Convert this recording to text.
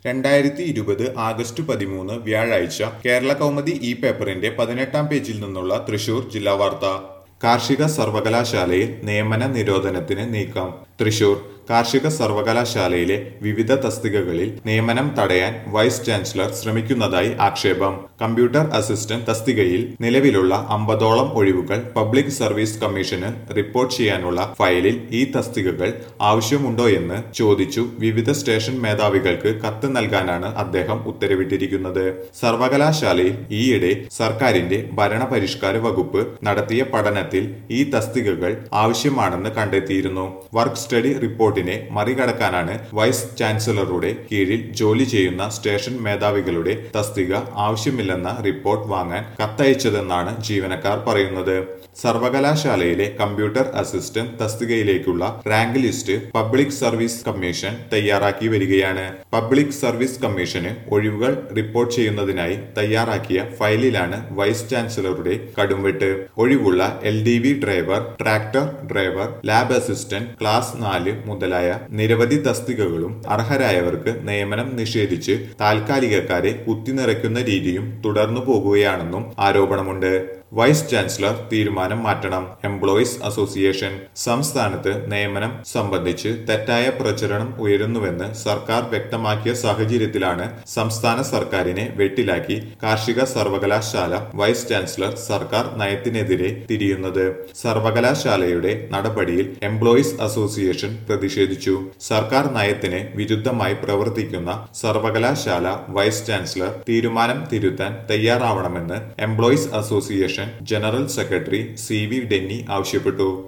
രണ്ടായിരത്തി ഇരുപത് ആഗസ്റ്റ് പതിമൂന്ന് വ്യാഴാഴ്ച കേരള കൗമുദി ഈ പേപ്പറിന്റെ പതിനെട്ടാം പേജിൽ നിന്നുള്ള തൃശൂർ ജില്ലാ വാർത്ത കാർഷിക സർവകലാശാലയിൽ നിയമന നിരോധനത്തിന് നീക്കം തൃശൂർ കാർഷിക സർവകലാശാലയിലെ വിവിധ തസ്തികകളിൽ നിയമനം തടയാൻ വൈസ് ചാൻസലർ ശ്രമിക്കുന്നതായി ആക്ഷേപം കമ്പ്യൂട്ടർ അസിസ്റ്റന്റ് തസ്തികയിൽ നിലവിലുള്ള അമ്പതോളം ഒഴിവുകൾ പബ്ലിക് സർവീസ് കമ്മീഷന് റിപ്പോർട്ട് ചെയ്യാനുള്ള ഫയലിൽ ഈ തസ്തികകൾ ആവശ്യമുണ്ടോ എന്ന് ചോദിച്ചു വിവിധ സ്റ്റേഷൻ മേധാവികൾക്ക് കത്ത് നൽകാനാണ് അദ്ദേഹം ഉത്തരവിട്ടിരിക്കുന്നത് സർവകലാശാലയിൽ ഈയിടെ സർക്കാരിന്റെ ഭരണപരിഷ്കാര വകുപ്പ് നടത്തിയ പഠനത്തിൽ ഈ തസ്തികകൾ ആവശ്യമാണെന്ന് കണ്ടെത്തിയിരുന്നു വർക്ക് സ്റ്റഡി റിപ്പോർട്ടിനെ മറികടക്കാനാണ് വൈസ് ചാൻസലറുടെ കീഴിൽ ജോലി ചെയ്യുന്ന സ്റ്റേഷൻ മേധാവികളുടെ തസ്തിക ആവശ്യമില്ലെന്ന റിപ്പോർട്ട് വാങ്ങാൻ കത്തയച്ചതെന്നാണ് ജീവനക്കാർ പറയുന്നത് സർവകലാശാലയിലെ കമ്പ്യൂട്ടർ അസിസ്റ്റന്റ് തസ്തികയിലേക്കുള്ള rank list public service commission തയ്യാറാക്കി വരികയാണ് പബ്ലിക് സർവീസ് കമ്മീഷന് ഒഴിവുകൾ റിപ്പോർട്ട് ചെയ്യുന്നതിനായി തയ്യാറാക്കിയ ഫയലിലാണ് വൈസ് ചാൻസലറുടെ കടുംവെട്ട് ഒഴിവുള്ള L D V driver tractor driver lab assistant class നാല് മുതലായ നിരവധി തസ്തികകളും അർഹരായവർക്ക് നിയമനം നിഷേധിച്ച് താൽക്കാലികക്കാരെ കുത്തിനിറയ്ക്കുന്ന രീതിയും തുടർന്നു പോകുകയാണെന്നും ആരോപണമുണ്ട് വൈസ് ചാൻസലർ തീരുമാനം മാറ്റണം എംപ്ലോയീസ് അസോസിയേഷൻ സംസ്ഥാനത്ത് നിയമനം സംബന്ധിച്ച് തെറ്റായ പ്രചരണം ഉയരുന്നുവെന്ന് സർക്കാർ വ്യക്തമാക്കിയ സാഹചര്യത്തിലാണ് സംസ്ഥാന സർക്കാരിനെ വെട്ടിലാക്കി കാർഷിക സർവകലാശാല വൈസ് ചാൻസലർ സർക്കാർ നയത്തിനെതിരെ തിരിയുന്നത് സർവകലാശാലയുടെ നടപടിയിൽ എംപ്ലോയീസ് അസോസിയേഷൻ പ്രതിഷേധിച്ചു സർക്കാർ നയത്തിന് വിരുദ്ധമായി പ്രവർത്തിക്കുന്ന സർവകലാശാല വൈസ് ചാൻസലർ തീരുമാനം തിരുത്താൻ തയ്യാറാവണമെന്ന് employees association general secretary C V Denny ആവശ്യപ്പെട്ടു